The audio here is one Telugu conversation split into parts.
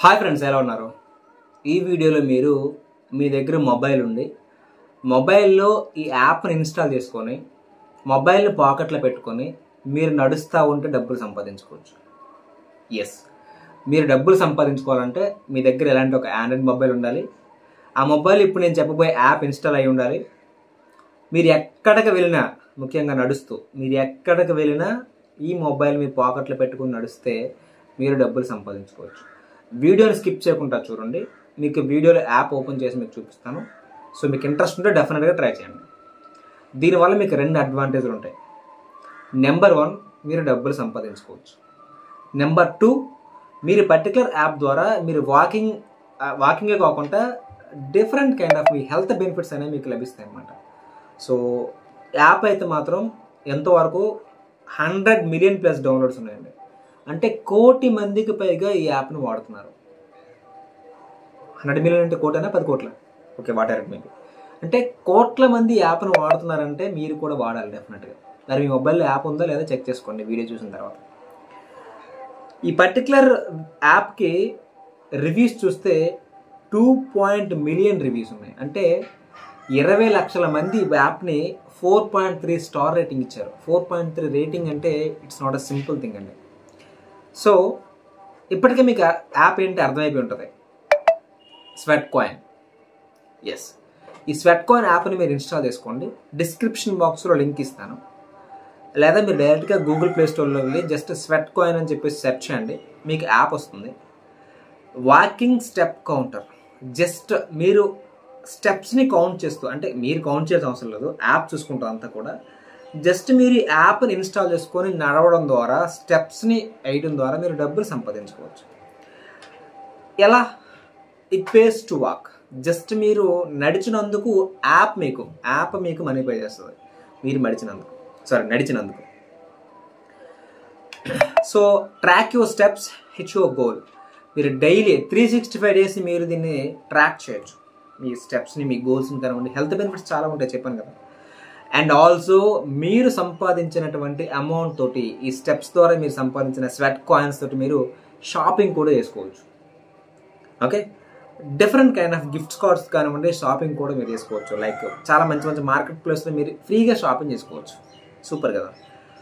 హాయ్ ఫ్రెండ్స్ ఎలా ఉన్నారు ఈ వీడియోలో మీరు మీ దగ్గర మొబైల్ ఉంది మొబైల్లో ఈ యాప్ని ఇన్స్టాల్ చేసుకొని మొబైల్ని పాకెట్లో పెట్టుకొని మీరు నడుస్తూ ఉంటే డబ్బులు సంపాదించుకోవచ్చు ఎస్ మీరు డబ్బులు సంపాదించుకోవాలంటే మీ దగ్గర ఎలాంటి ఒక ఆండ్రాయిడ్ మొబైల్ ఉండాలి ఆ మొబైల్ ఇప్పుడు నేను చెప్పబోయే యాప్ ఇన్స్టాల్ అయి ఉండాలి మీరు ఎక్కడికి వెళ్ళినా ముఖ్యంగా నడుస్తూ మీరు ఎక్కడికి వెళ్ళినా ఈ మొబైల్ మీ పాకెట్లో పెట్టుకుని నడిస్తే మీరు డబ్బులు సంపాదించుకోవచ్చు వీడియోని స్కిప్ చేయకుండా చూడండి మీకు వీడియోలో యాప్ ఓపెన్ చేసి మీకు చూపిస్తాను సో మీకు ఇంట్రెస్ట్ ఉంటే డెఫినెట్గా ట్రై చేయండి దీనివల్ల మీకు రెండు అడ్వాంటేజ్లు ఉంటాయి నెంబర్ వన్ మీరు డబ్బులు సంపాదించుకోవచ్చు నెంబర్ టూ మీరు పర్టికులర్ యాప్ ద్వారా మీరు వాకింగ్ వాకింగే కాకుండా డిఫరెంట్ కైండ్ ఆఫ్ మీ హెల్త్ బెనిఫిట్స్ అనేవి మీకు లభిస్తాయి అన్నమాట సో యాప్ అయితే మాత్రం ఎంతవరకు హండ్రెడ్ మిలియన్ ప్లస్ డౌన్లోడ్స్ ఉన్నాయండి అంటే కోటి మందికి పైగా ఈ యాప్ను వాడుతున్నారు హండ్రెడ్ మిలియన్ అంటే కోటైనా పది కోట్ల ఓకే వాటర్ మేబీ అంటే కోట్ల మంది యాప్ను వాడుతున్నారంటే మీరు కూడా వాడాలి డెఫినెట్గా మరి మీ మొబైల్లో యాప్ ఉందో లేదా చెక్ చేసుకోండి వీడియో చూసిన తర్వాత ఈ పర్టికులర్ యాప్కి రివ్యూస్ చూస్తే టూ పాయింట్ మిలియన్ రివ్యూస్ ఉన్నాయి అంటే ఇరవై లక్షల మంది ఈ యాప్ని four point three star rating ఇచ్చారు ఫోర్ పాయింట్ త్రీ రేటింగ్ అంటే it's not a simple thing అండి సో ఇప్పటికే మీకు యాప్ ఏంటి అర్థమైపోయి ఉంటుంది స్వెట్ కాయిన్ ఎస్ ఈ స్వెట్ కాయిన్ యాప్ని మీరు ఇన్స్టాల్ చేసుకోండి డిస్క్రిప్షన్ బాక్స్లో లింక్ ఇస్తాను లేదా మీరు డైరెక్ట్గా గూగుల్ ప్లే స్టోర్లో వెళ్ళి జస్ట్ స్వెట్ కాయిన్ అని చెప్పేసి సెర్చ్ చేయండి మీకు యాప్ వస్తుంది వాకింగ్ స్టెప్ కౌంటర్ జస్ట్ మీరు స్టెప్స్ని కౌంట్ చేస్తూ అంటే మీరు కౌంట్ చేయాల్సిన అవసరం లేదు యాప్ చూసుకుంటాం అంతా కూడా జస్ట్ మీరు ఈ యాప్ని ఇన్స్టాల్ చేసుకొని నడవడం ద్వారా స్టెప్స్ని వేయడం ద్వారా మీరు డబ్బులు సంపాదించుకోవచ్చు ఎలా it pays to walk just మీరు నడిచినందుకు యాప్ మీకు యాప్ మీకు మనీ పే చేస్తుంది మీరు నడిచినందుకు సారీ నడిచినందుకు so track your steps hit your goal మీరు daily three sixty five days మీరు దీన్ని ట్రాక్ చేయొచ్చు మీ స్టెప్స్ని మీ గోల్స్ని కనుగొండి హెల్త్ బెనిఫిట్స్ చాలా ఉంటాయి చెప్పాను కదా అండ్ ఆల్సో మీరు సంపాదించినటువంటి అమౌంట్ తోటి ఈ స్టెప్స్ ద్వారా మీరు సంపాదించిన స్వెట్ కాయిన్స్ తోటి మీరు షాపింగ్ కూడా చేసుకోవచ్చు okay different kind of gifts cards కానివ్వండి షాపింగ్ కూడా మీరు చేసుకోవచ్చు లైక్ చాలా మంచి మంచి మార్కెట్ ప్లేస్లో మీరు ఫ్రీగా షాపింగ్ చేసుకోవచ్చు సూపర్ కదా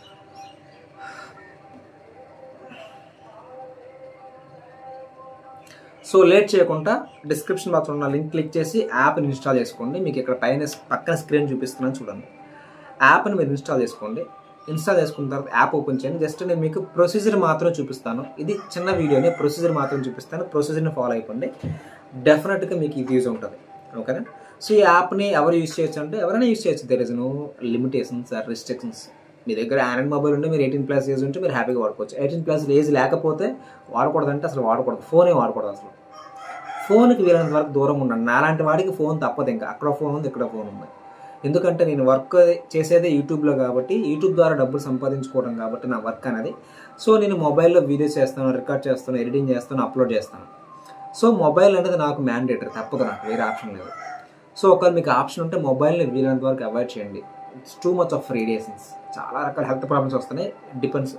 సో లేట్ చేయకుండా డిస్క్రిప్షన్ బాక్స్లో ఉన్న లింక్ క్లిక్ చేసి యాప్ని ఇన్స్టాల్ చేసుకోండి మీకు ఇక్కడ పైన పక్కన స్క్రీన్ చూపిస్తున్నాను చూడండి యాప్ని మీరు ఇన్స్టాల్ చేసుకోండి ఇన్స్టాల్ చేసుకున్న తర్వాత యాప్ ఓపెన్ చేయండి జస్ట్ నేను మీకు ప్రొసీజర్ మాత్రం చూపిస్తాను ఇది చిన్న వీడియోని ప్రొసీజర్ మాత్రం చూపిస్తాను ప్రొసీజర్ని ఫాలో అయిపోండి డెఫినెట్గా మీకు ఇది యూజ్ ఉంటుంది ఓకేనా సో ఈ యాప్ని ఎవరు యూజ్ చేయొచ్చు అంటే ఎవరైనా యూజ్ చేయొచ్చు there is no limitations or restrictions మీ దగ్గర ఆండ్రాయిడ్ మొబైల్ ఉంటే మీరు ఎయిటీన్ ప్లస్ ఏజ్ ఉంటే మీరు హ్యాపీగా వాడుకోవచ్చు ఎయిటీన్ ప్లస్ ఏజ్ లేకపోతే వాడకూడదంటే అసలు వాడకూడదు ఫోనే వాడకూడదు అసలు ఫోన్కి వీలైనంత వరకు దూరం ఉండండి నాలాంటి వాడికి ఫోన్ తప్పదు ఇంకా అక్కడ ఫోన్ ఉంది ఇక్కడ ఫోన్ ఉంది ఎందుకంటే నేను వర్క్ చేసేదే యూట్యూబ్లో కాబట్టి యూట్యూబ్ ద్వారా డబ్బులు సంపాదించుకోవడం కాబట్టి నా వర్క్ అనేది సో నేను మొబైల్లో వీడియోస్ చేస్తాను రికార్డ్ చేస్తాను ఎడిటింగ్ చేస్తాను అప్లోడ్ చేస్తాను సో మొబైల్ అనేది నాకు మ్యాండేటరీ తప్పదు నాకు వేరే ఆప్షన్ లేదు సో ఒకవేళ మీకు ఆప్షన్ ఉంటే మొబైల్ని వీలైనంత వరకు అవాయిడ్ చేయండి it's too much of radiations చాలా రకాల హెల్త్ ప్రాబ్లమ్స్ వస్తున్నాయి డిపెండ్స్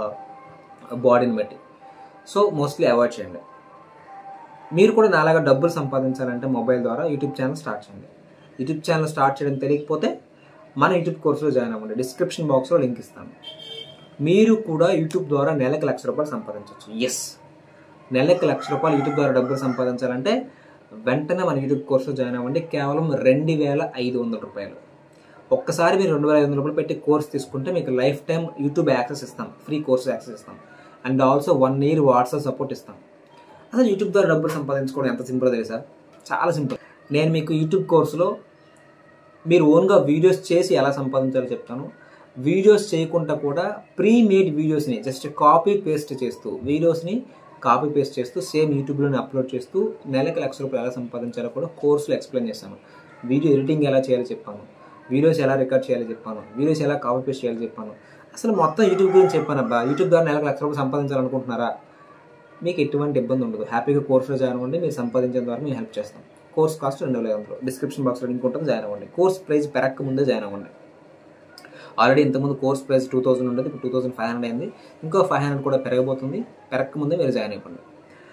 బాడీని బట్టి సో మోస్ట్లీ అవాయిడ్ చేయండి మీరు కూడా నాలాగా డబ్బులు సంపాదించాలంటే మొబైల్ ద్వారా యూట్యూబ్ ఛానల్ స్టార్ట్ చేయండి యూట్యూబ్ ఛానల్ స్టార్ట్ చేయడం తెలియకపోతే మన యూట్యూబ్ కోర్సులో జాయిన్ అవ్వండి డిస్క్రిప్షన్ బాక్స్లో లింక్ ఇస్తాను మీరు కూడా యూట్యూబ్ ద్వారా నెలకు లక్ష రూపాయలు సంపాదించవచ్చు ఎస్ నెలకు లక్ష రూపాయలు యూట్యూబ్ ద్వారా డబ్బులు సంపాదించాలంటే వెంటనే మన యూట్యూబ్ కోర్సులో జాయిన్ అవ్వండి కేవలం రెండు వేల ఐదు వందల రూపాయలు ఒక్కసారి మీరు రెండు వేల ఐదు వందల రూపాయలు పెట్టి కోర్స్ తీసుకుంటే మీకు లైఫ్ టైం యూట్యూబ్ యాక్సెస్ ఇస్తాం ఫ్రీ కోర్స్ యాక్సెస్ ఇస్తాం and also one year WhatsApp support ఇస్తాం అసలు యూట్యూబ్ ద్వారా డబ్బులు సంపాదించుకోవడం ఎంత సింపుల్ తెలుసా చాలా సింపుల్ నేను మీకు యూట్యూబ్ కోర్సులో మీరు ఓన్గా వీడియోస్ చేసి ఎలా సంపాదించాలో చెప్తాను వీడియోస్ చేయకుండా కూడా ప్రీ మేడ్ వీడియోస్ని జస్ట్ కాపీ పేస్ట్ చేస్తూ వీడియోస్ని కాపీ పేస్ట్ చేస్తూ సేమ్ యూట్యూబ్లోనే అప్లోడ్ చేస్తూ నెలకి లక్ష రూపాయలు ఎలా సంపాదించాలో కూడా కోర్సులో ఎక్స్ప్లెయిన్ చేస్తాను వీడియో ఎడిటింగ్ ఎలా చేయాలో చెప్పాను వీడియోస్ ఎలా రికార్డ్ చేయాలో చెప్పాను వీడియోస్ ఎలా కాపీ పేస్ట్ చేయాలో చెప్పాను అసలు మొత్తం యూట్యూబ్ గురించి చెప్పాను అబ్బా యూట్యూబ్ ద్వారా నెలకు లక్ష రూపాయలు సంపాదించాలనుకుంటున్నారా మీకు ఎటువంటి ఇబ్బంది ఉండదు హ్యాపీగా కోర్సులో జాయిన్ అవ్వండి మీరు సంపాదించే ద్వారా మేము హెల్ప్ చేస్తాం కోర్స్ కాస్ట్ రెండు వేల ఐదు డిస్క్రిప్షన్ బాక్స్లో లింక్ ఉంటుంది జాయిన్ అవ్వండి కోర్స్ ప్రైస్ పెరక్క ముందే జాయిన్ అవ్వండి ఆల్రెడీ ఇంతకుముందు కోర్స్ ప్రైస్ టూ థౌసండ్ ఉండేది ఇప్పుడు టూ థౌసండ్ ఫైవ్ హండ్రెడ్ అయింది ఇంకో ఫైవ్ హండ్రెడ్ కూడా పెరగబోతుంది పెరగక ముందే మీరు జాయిన్ అయిపోండి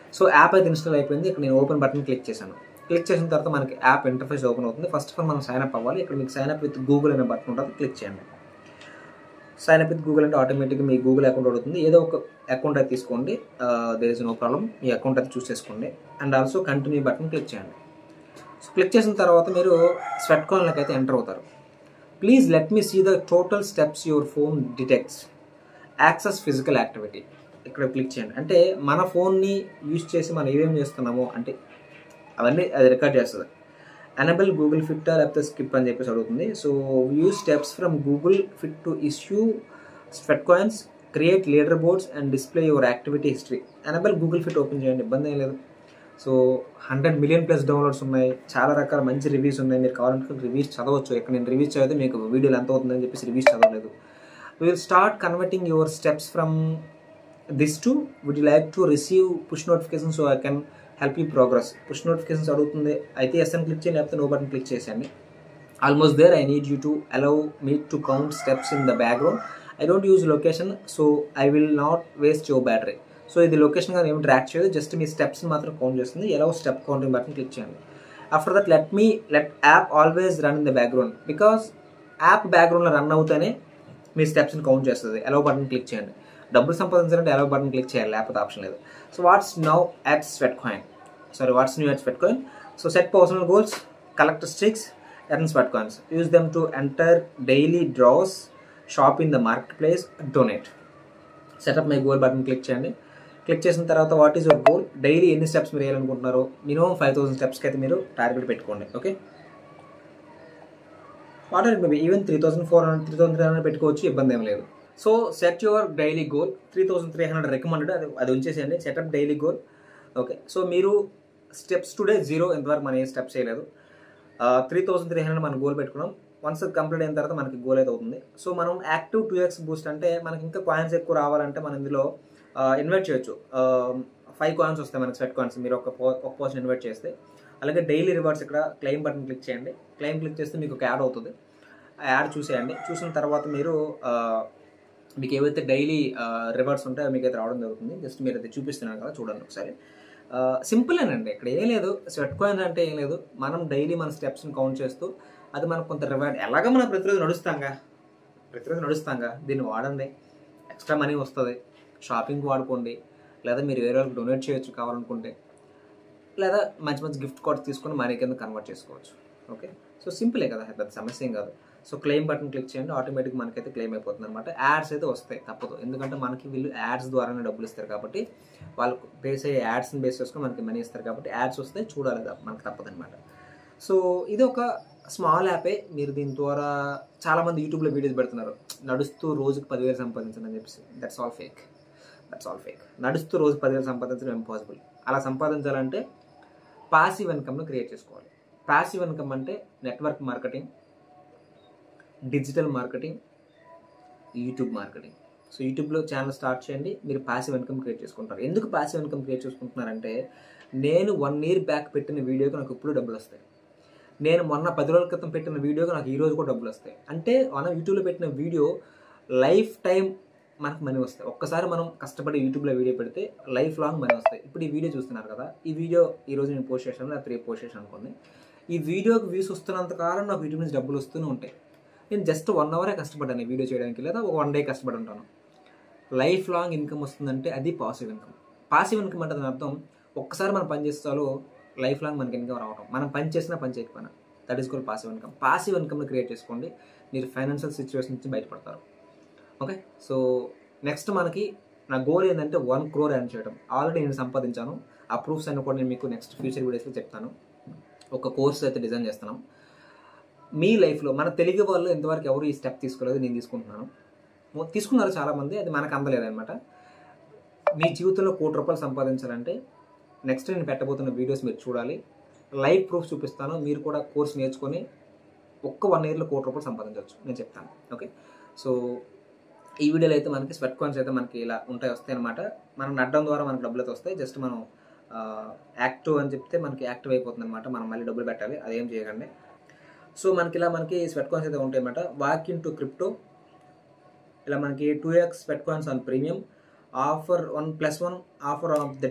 సో యాప్ అయితే ఇన్స్టాల్ అయిపోయింది ఇక్కడ నేను ఓపెన్ బటన్ క్లిక్ చేశాను క్లిక్ చేసిన తర్వాత మనకి యాప్ ఇంటర్ఫేస్ ఓపెన్ అవుతుంది ఫస్ట్ ఆఫ్ ఆల్ మనం సైన్ అప్ అవ్వాలి ఇక్కడ మీకు సైన్ అప్ విత్ గూగుల్ అనే బటన్ ఉంటుంది క్లిక్ చేయండి సైన్ అప్ విత్ గూగుల్ అంటే ఆటోమేటిక్గా మీ గూగుల్ అకౌంట్ అడుగుతుంది ఏదో ఒక అకౌంట్ అయితే తీసుకోండి దేర్ ఇస్ నో ప్రాబ్లం మీ అకౌంట్ అయితే చూస్ చేసుకోండి and also continue button click చేయండి సో క్లిక్ చేసిన తర్వాత మీరు స్వెట్ కాయిన్లోకి అయితే ఎంటర్ అవుతారు please let me see the total steps your phone detects access physical activity ఇక్కడ క్లిక్ చేయండి అంటే మన ఫోన్ని యూజ్ చేసి మనం ఏమేమి చేస్తున్నామో అంటే అవన్నీ అది రికార్డ్ చేస్తుంది ఎనబుల్ గూగుల్ ఫిట్ లేకపోతే స్కిప్ అని చెప్పేసి అడుగుతుంది so use steps from Google Fit to issue Sweatcoins create leaderboards and display your activity history enable Google Fit open చేయండి ఇబ్బంది ఏం లేదు so hundred million plus downloads ఉన్నాయి చాలా రకాల మంచి రివ్యూస్ ఉన్నాయి మీరు కావాలంటే రివ్యూస్ చదవచ్చు ఇక్కడ నేను రివ్యూస్ చదివితే మీకు వీడియోలు ఎంత అవుతుందని చెప్పేసి రివ్యూస్ చదవలేదు will start converting your steps from this to would you like to receive push notification so I can help you progress push notifications అడుగుతుంది అయితే ఎస్ఎన్ క్లిక్ చేయండి లేకపోతే నో బటన్ క్లిక్ చేసేయండి almost there I need you to allow me to count steps in the background I don't use location so I will not waste your battery so ఇది లొకేషన్ కానీ ఏమి ట్రాక్ చేయదు జస్ట్ మీ స్టెప్స్ మాత్రం కౌంట్ చేస్తుంది ఎలా స్టెప్ కౌంటింగ్ బటన్ క్లిక్ చేయండి after that let me let app always run in the background because app బ్యాక్గ్రౌండ్లో రన్ అవుతేనే మీ స్టెప్స్ని కౌంట్ చేస్తుంది ఎలవ్ బటన్ క్లిక్ చేయండి డబ్బులు సంపాదించాలంటే ఎలవ్ బటన్ క్లిక్ చేయాలి లేకపోతే ఆప్షన్ లేదు so what's now at Sweatcoin sorry what's new at Sweatcoin so set personal goals collect streaks earn Sweatcoins use them to enter daily draws shop in the marketplace donate set up my goal button click చేయండి క్లిక్ చేసిన తర్వాత what is your goal daily ఎన్ని స్టెప్స్ మీరు వేయాలనుకుంటున్నారో మినిమం ఫైవ్ థౌసండ్ స్టెప్స్కి అయితే మీరు టార్గెట్ పెట్టుకోండి okay what or maybe even three thousand four hundred three thousand three hundred పెట్టుకోవచ్చు ఇబ్బంది ఏం లేదు so set your daily goal three thousand three hundred recommended అది అది ఉంచేసేయండి set up daily goal okay so మీరు స్టెప్స్ టుడే జీరో ఎంతవరకు మనం ఏ స్టెప్స్ చేయలేదు త్రీ థౌసండ్ త్రీ హండ్రెడ్ మనం గోల్ పెట్టుకున్నాం వన్స్ అది కంప్లీట్ అయిన తర్వాత మనకి గోల్ అయితే అవుతుంది సో మనం యాక్టివ్ టూ ఎక్స్ బూస్ట్ అంటే మనకి ఇంకా కాయిన్స్ ఎక్కువ రావాలంటే మనం ఇందులో ఇన్వైట్ చేయొచ్చు ఫైవ్ కాయిన్స్ వస్తాయి మనకి స్వెట్ కాయిన్స్ మీరు ఒక ఒక పర్సన్ ఇన్వైట్ చేస్తే అలాగే డైలీ రివార్డ్స్ ఇక్కడ క్లెయిమ్ బటన్ క్లిక్ చేయండి క్లెయిమ్ క్లిక్ చేస్తే మీకు ఒక యాడ్ అవుతుంది ఆ యాడ్ చూసేయండి చూసిన తర్వాత మీరు మీకు ఏవైతే డైలీ రివార్డ్స్ ఉంటాయో మీకు అయితే రావడం జరుగుతుంది జస్ట్ మీరు అయితే చూపిస్తున్నాను కదా చూడండి ఒకసారి సింపుల్ అండి ఇక్కడ ఏం లేదు స్వెట్ కాయిన్ అంటే ఏం లేదు మనం డైలీ మన స్టెప్స్ని కౌంట్ చేస్తూ అది మనకు కొంత రివార్డ్ ఎలాగ మనం ప్రతిరోజు నడుస్తాంగా ప్రతిరోజు నడుస్తాంగా దీన్ని వాడండి ఎక్స్ట్రా మనీ వస్తుంది షాపింగ్ వాడుకోండి లేదా మీరు వేరే వాళ్ళకి డొనేట్ చేయొచ్చు కావాలనుకుంటే లేదా మంచి మంచి గిఫ్ట్ కార్డ్స్ తీసుకొని మనీ కింద కన్వర్ట్ చేసుకోవచ్చు ఓకే సో సింపులే కదా పెద్ద సమస్య ఏం కాదు సో క్లెయిమ్ బటన్ క్లిక్ చేయండి ఆటోమేటిక్ మనకైతే క్లెయిమ్ అయిపోతుంది అనమాట యాడ్స్ అయితే వస్తాయి తప్పదు ఎందుకంటే మనకి వీళ్ళు యాడ్స్ ద్వారానే డబ్బులు ఇస్తారు కాబట్టి వాళ్ళకు బేస్ అయ్యే యాడ్స్ని బేస్ చేసుకొని మనకి మనీ ఇస్తారు కాబట్టి యాడ్స్ వస్తే చూడాలి మనకు తప్పదు అనమాట సో ఇది ఒక స్మాల్ యాపే మీరు దీని ద్వారా చాలామంది యూట్యూబ్లో వీడియోస్ పెడుతున్నారు నడుస్తూ రోజుకి పదివేలు సంపాదించండి అని చెప్పేసి that's all fake that's all fake నడుస్తూ రోజు పదివేలు సంపాదించడం ఇంపాసిబుల్ అలా సంపాదించాలంటే పాసివ్ ఇన్కమ్ను క్రియేట్ చేసుకోవాలి పాసివ్ ఇన్కమ్ అంటే network marketing digital marketing YouTube marketing so యూట్యూబ్లో ఛానల్ స్టార్ట్ చేయండి మీరు పాసివ్ ఇన్కమ్ క్రియేట్ చేసుకుంటారు ఎందుకు పాసివ్ ఇన్కమ్ క్రియేట్ చేసుకుంటున్నారంటే నేను వన్ ఇయర్ బ్యాక్ పెట్టిన వీడియోకి నాకు ఇప్పుడు డబ్బులు వస్తాయి నేను మొన్న పది రోజుల క్రితం పెట్టిన వీడియోకి నాకు ఈ రోజు కూడా డబ్బులు వస్తాయి అంటే మనం యూట్యూబ్లో పెట్టిన వీడియో లైఫ్ టైం మనకు మనీ వస్తాయి ఒక్కసారి మనం కష్టపడి యూట్యూబ్లో వీడియో పెడితే లైఫ్ లాంగ్ మనీ వస్తాయి ఇప్పుడు ఈ వీడియో చూస్తున్నారు కదా ఈ వీడియో ఈ రోజు నేను పోస్ట్ చేశాను లేకపోతే రేపు పోస్ట్ చేశాను అనుకోండి ఈ వీడియోకి వ్యూస్ వస్తున్నంత కాలం నాకు యూట్యూబ్ నుంచి డబ్బులు వస్తూనే ఉంటాయి నేను జస్ట్ వన్ అవరే కష్టపడ్డాను ఈ వీడియో చేయడానికి లేదా ఒక వన్ డే కష్టపడి ఉంటాను లైఫ్ లాంగ్ ఇన్కమ్ వస్తుందంటే అది పాసివ్ ఇన్కమ్ పాసివ్ ఇన్కమ్ అంటే దాని అర్థం ఒక్కసారి మనం పని చేస్తాలో లైఫ్ లాంగ్ మనకి ఇన్కమ్ రావడం మనం పని చేసినా పని చేయకపోయినా that is call passive income passive ఇన్కమ్ని క్రియేట్ చేసుకోండి మీరు ఫైనాన్షియల్ సిచ్యువేషన్ నుంచి బయటపడతారు ఓకే సో నెక్స్ట్ మనకి నా గోల్ ఏంటంటే వన్ క్రోర్ ఎర్న్ చేయడం ఆల్రెడీ నేను సంపాదించాను ఆ ప్రూఫ్స్ అన్ని కూడా నేను మీకు నెక్స్ట్ ఫ్యూచర్ వీడియోస్లో చెప్తాను ఒక కోర్స్ అయితే డిజైన్ చేస్తున్నాం మీ లైఫ్లో మన తెలుగు వాళ్ళు ఇంతవరకు ఎవరు ఈ స్టెప్ తీసుకోలేదు నేను తీసుకుంటున్నాను తీసుకున్నారు చాలామంది అది మనకు అందలేదన్నమాట మీ జీవితంలో కోటి రూపాయలు సంపాదించాలంటే నెక్స్ట్ నేను పెట్టబోతున్న వీడియోస్ మీరు చూడాలి లైవ్ ప్రూఫ్ చూపిస్తాను మీరు కూడా కోర్స్ నేర్చుకొని ఒక్క వన్ ఇయర్లో కోటి రూపాయలు సంపాదించవచ్చు నేను చెప్తాను ఓకే సో ఈ వీడియోలో అయితే మనకి స్వెట్ కాయిన్స్ అయితే మనకి ఇలా ఉంటాయి వస్తాయి అనమాట మనం నడ్డం ద్వారా మనకి డబ్బులు అయితే వస్తాయి జస్ట్ మనం యాక్టివ్ అని చెప్తే మనకి యాక్టివ్ అయిపోతుంది అనమాట మనం మళ్ళీ డబ్బులు పెట్టాలి అదేం చేయకండి సో మనకి ఇలా మనకి స్వెట్ కాయిన్స్ అయితే ఉంటాయి అనమాట వాక్ ఇన్ టు క్రిప్టో ఇలా మనకి two x Sweatcoins on premium offer one plus one offer of the day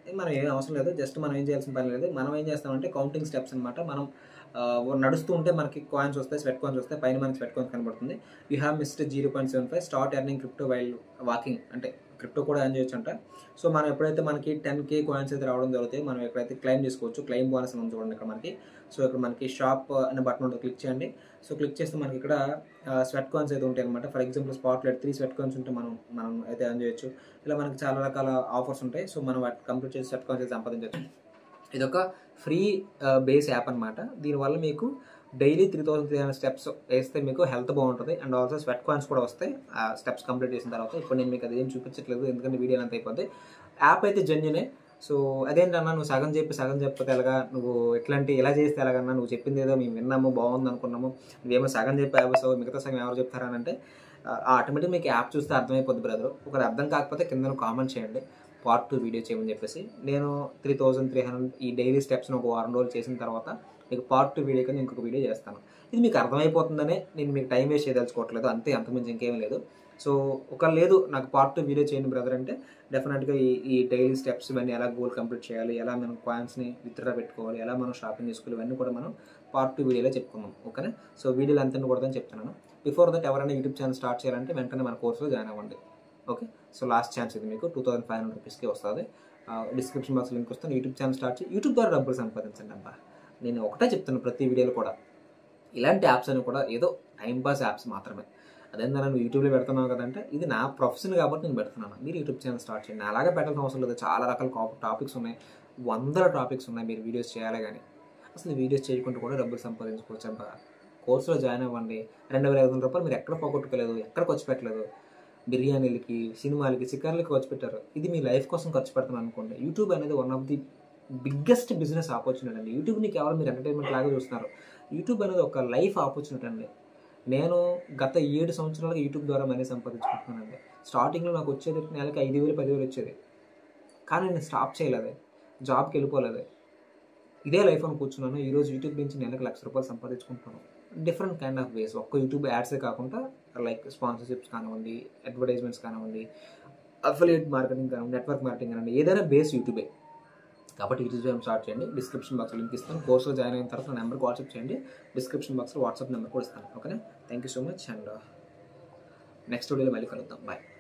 మనం ఏం అవసరం లేదు జస్ట్ మనం ఏం చేయాల్సిన పని లేదు మనం ఏం చేస్తామంటే కౌంటింగ్ స్టెప్స్ అనమాట మనం ఆ, నడుస్తూ ఉంటే మనకి కాయిన్స్ వస్తాయి స్వెట్ కాయిన్స్ వస్తాయి పైన మనకి స్వెట్ కాయిన్స్ కనబడుతుంది you have missed zero point seven five start earning crypto while walking అంటే క్రిప్టో కూడా ఎర్న్ చేయొచ్చు అంట సో మనం ఎప్పుడైతే మనకి టెన్ కే కాయిన్స్ అయితే రావడం జరుగుతాయి మనం ఎప్పుడైతే క్లైమ్ చేసుకోవచ్చు క్లైమ్ బోనస్ అని ఉంది చూడండి ఇక్కడ మనకి సో ఇక్కడ మనకి షాప్ అనే బటన్ ఉంటుంది క్లిక్ చేయండి సో క్లిక్ చేస్తే మనకి ఇక్కడ స్వెట్ కాయిన్స్ అయితే ఉంటాయి అనమాట ఫర్ ఎగ్జాంపుల్ స్పాట్లెట్ త్రీ స్వెట్ కాయిన్స్ ఉంటే మనం మనం అయితే ఎర్న్ చేయొచ్చు ఇలా మనకి చాలా రకాల ఆఫర్స్ ఉంటాయి సో మనం వాటి కంప్లీట్ చేసి స్వెట్ కాయిన్స్ అయితే సంపాదించవచ్చు ఇది ఒక ఫ్రీ బేస్ యాప్ అనమాట దీనివల్ల మీకు daily three thousand three hundred steps వేస్తే మీకు హెల్త్ బాగుంటుంది అండ్ ఆల్సో స్వెట్ కాయిన్స్ కూడా వస్తాయి ఆ స్టెప్స్ కంప్లీట్ చేసిన తర్వాత ఇప్పుడు నేను మీకు అది ఏం చూపించట్లేదు ఎందుకంటే వీడియో అంత అయిపోద్ది యాప్ అయితే జెన్యునే సో అదేంటన్నా నువ్వు సగం చెప్పి సగం చెప్పితే ఎలాగా నువ్వు ఎట్లాంటి ఎలా చేస్తే ఎలాగన్నా నువ్వు చెప్పింది ఏదో మేము విన్నాము బాగుంది అనుకున్నాము నువ్వేమో సగం చెప్పి ఆపేసావు మిగతా సగం ఎవరు చెప్తారని అంటే ఆటోమేటిక్ మీకు యాప్ చూస్తే అర్థమైపోద్ది బ్రదర్ ఒకరు అర్థం కాకపోతే కింద కామెంట్ చేయండి పార్ట్ టూ వీడియో చేయమని చెప్పేసి నేను త్రీ థౌజండ్ త్రీ హండ్రెడ్ ఈ డైలీ స్టెప్స్ని ఒక వారం రోజులు చేసిన తర్వాత మీకు పార్ట్ టూ వీడియో కింద ఇంకొక వీడియో చేస్తాను ఇది మీకు అర్థమైపోతుందనే నేను మీకు టైం వేస్ట్ చేయదలుచుకోవట్లేదు అంతే అంతకుమించి ఇంకేం లేదు సో ఒక లేదు నాకు పార్ట్ టూ వీడియో చేయండి బ్రదర్ అంటే డెఫినెట్గా ఈ ఈ డైలీ స్టెప్స్ ఇవన్నీ ఎలా గోల్ కంప్లీట్ చేయాలి ఎలా మనం కాయిన్స్ని విత్డ్రా పెట్టుకోవాలి ఎలా మనం షాపింగ్ చేసుకోవాలి ఇవన్నీ కూడా మనం పార్ట్ టూ వీడియోలో చెప్పుకుందాం ఓకేనా సో వీడియోలు అంతా కూడదని చెప్తున్నాను బిఫోర్ దట్ ఎవరైనా యూట్యూబ్ ఛానల్ స్టార్ట్ చేయాలంటే వెంటనే మన కోర్సులో జాయిన్ అవ్వండి ఓకే సో లాస్ట్ ఛాన్స్ ఇది మీకు టూ థౌసండ్ ఫైవ్ హండ్రెడ్ రూపీస్కి వస్తుంది డిస్క్రిప్షన్ బాక్స్ లింక్ వస్తాను యూట్యూబ్ ఛానల్ స్టార్ట్ చేసి యూట్యూబ్ ద్వారా డబ్బులు సంపాదించండి అబ్బా నేను ఒకటే చెప్తాను ప్రతి వీడియోలో కూడా ఇలాంటి యాప్స్ అని కూడా ఏదో టైంపాస్ యాప్స్ మాత్రమే అదేందా నువ్వు యూట్యూబ్లో పెడుతున్నావు కదంటే ఇది నా ప్రొఫెషన్ కాబట్టి నేను పెడుతున్నాను మీరు యూట్యూబ్ ఛానల్ స్టార్ట్ చేయండి అలాగే పెట్టాల్సిన అవసరం లేదు చాలా రకాల టాపిక్స్ ఉన్నాయి వందల టాపిక్స్ ఉన్నాయి మీరు వీడియోస్ చేయాలి కానీ అసలు వీడియోస్ చేయకుండా కూడా డబ్బులు సంపాదించుకోవచ్చు అబ్బా కోర్సులో జాయిన్ అవ్వండి రెండు వేల ఐదు వందల రూపాయలు మీరు ఎక్కడ పోగొట్టుకోలేదు ఎక్కడ ఖర్చు పెట్టలేదు బిర్యానీలకి సినిమాలకి చికెన్లకి ఖర్చు పెట్టారు ఇది మీ లైఫ్ కోసం ఖర్చు పెడతాను అనుకోండి యూట్యూబ్ అనేది one of the biggest business opportunity అండి యూట్యూబ్ని కేవలం మీరు ఎంటర్టైన్మెంట్ లాగా చూస్తున్నారు యూట్యూబ్ అనేది ఒక లైఫ్ ఆపర్చునిటీ అండి నేను గత ఏడు సంవత్సరాలుగా యూట్యూబ్ ద్వారా మనీ సంపాదించుకుంటున్నానండి స్టార్టింగ్లో నాకు వచ్చేది నెలకి ఐదు వేలు పదివేలు వచ్చేది కానీ నేను స్టాప్ చేయలేదు జాబ్కి వెళ్ళిపోలేదు ఇదే లైఫ్ అని కూర్చున్నాను ఈరోజు యూట్యూబ్ నుంచి నెలకు లక్ష రూపాయలు సంపాదించుకుంటున్నాను డిఫరెంట్ కైండ్ ఆఫ్ వేస్ ఒక్క యూట్యూబ్ యాడ్సే కాకుండా లైక్ స్పాన్సర్షిప్స్ కానివ్వండి అడ్వర్టైజ్మెంట్స్ కానివ్వండి అఫిలియేట్ మార్కెటింగ్ కానివ్వండి నెట్వర్క్ మార్కెటింగ్ కానివ్వండి ఏదైనా బేస్ యూట్యూబే కాబట్టి యూట్యూబ్ ఛానల్ స్టార్ట్ చేయండి డిస్క్రిప్షన్ బాక్స్లో లింక్ ఇస్తాను కోర్సులో జాయిన్ అయిన తర్వాత నా నెంబర్కి వాట్సాప్ చేయండి డిస్క్రిప్షన్ బాక్స్లో వాట్సాప్ నెంబర్ కూడా ఇస్తాను ఓకేనా thank you so much and next వీడియోలో మళ్ళీ కలుద్దాం బాయ్